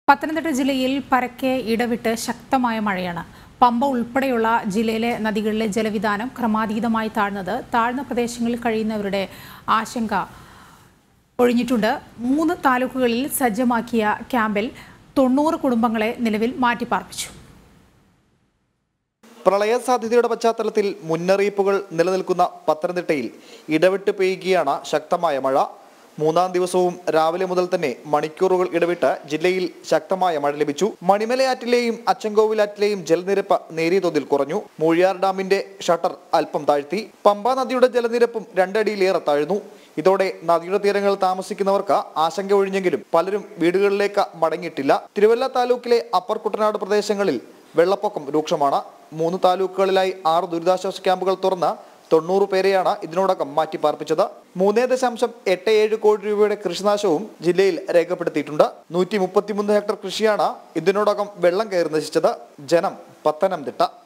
പത്തനംതിട്ട ജില്ലയിൽ പരക്കെ ഇടവിട്ട് ശക്തമായ മഴയാണ് പമ്പ ഉൾപ്പെടെയുള്ള ജില്ലയിലെ നദികളിലെ ജലവിധാനം ക്രമാതീതമായി താഴ്ന്നത് താഴ്ന്ന പ്രദേശങ്ങളിൽ കഴിയുന്നവരുടെ ആശങ്ക ഒഴിഞ്ഞിട്ടുണ്ട് മൂന്ന് താലൂക്കുകളിൽ സജ്ജമാക്കിയ ക്യാമ്പിൽ തൊണ്ണൂറ് കുടുംബങ്ങളെ നിലവിൽ മാറ്റിപ്പാർപ്പിച്ചു പ്രളയ സാധ്യതയുടെ പശ്ചാത്തലത്തിൽ മുന്നറിയിപ്പുകൾ നിലനിൽക്കുന്ന പത്തനംതിട്ടയിൽ ഇടവിട്ട് പെയ്യുകയാണ് ശക്തമായ മഴ മൂന്നാം ദിവസവും രാവിലെ മുതൽ തന്നെ മണിക്കൂറുകൾ ഇടവിട്ട് ജില്ലയിൽ ശക്തമായ മഴ ലഭിച്ചു മണിമലയാറ്റിലെയും അച്ചൻകോവിലാറ്റിലെയും ജലനിരപ്പ് നേരിയ തോതിൽ കുറഞ്ഞു മൂഴിയാർ ഡാമിന്റെ ഷട്ടർ അല്പം താഴ്ത്തി പമ്പാ നദിയുടെ ജലനിരപ്പും രണ്ടടിയിലേറെ താഴ്ന്നു ഇതോടെ നദിയുടെ തീരങ്ങളിൽ താമസിക്കുന്നവർക്ക് ആശങ്ക ഒഴിഞ്ഞെങ്കിലും പലരും വീടുകളിലേക്ക് മടങ്ങിയിട്ടില്ല തിരുവല്ല താലൂക്കിലെ അപ്പർ കുട്ടനാട് പ്രദേശങ്ങളിൽ വെള്ളപ്പൊക്കം രൂക്ഷമാണ് മൂന്ന് താലൂക്കുകളിലായി ആറ് ദുരിതാശ്വാസ ക്യാമ്പുകൾ തുറന്ന് തൊണ്ണൂറ് പേരെയാണ് ഇതിനോടകം മാറ്റി പാർപ്പിച്ചത് മൂന്നേ ദശാംശം എട്ട് ഏഴ് കോടി രൂപയുടെ കൃഷിനാശവും ജില്ലയിൽ രേഖപ്പെടുത്തിയിട്ടുണ്ട് നൂറ്റി മുപ്പത്തിമൂന്ന് ഹെക്ടർ കൃഷിയാണ് ഇതിനോടകം വെള്ളം കയറി നശിച്ചത് ജനം പത്തനംതിട്ട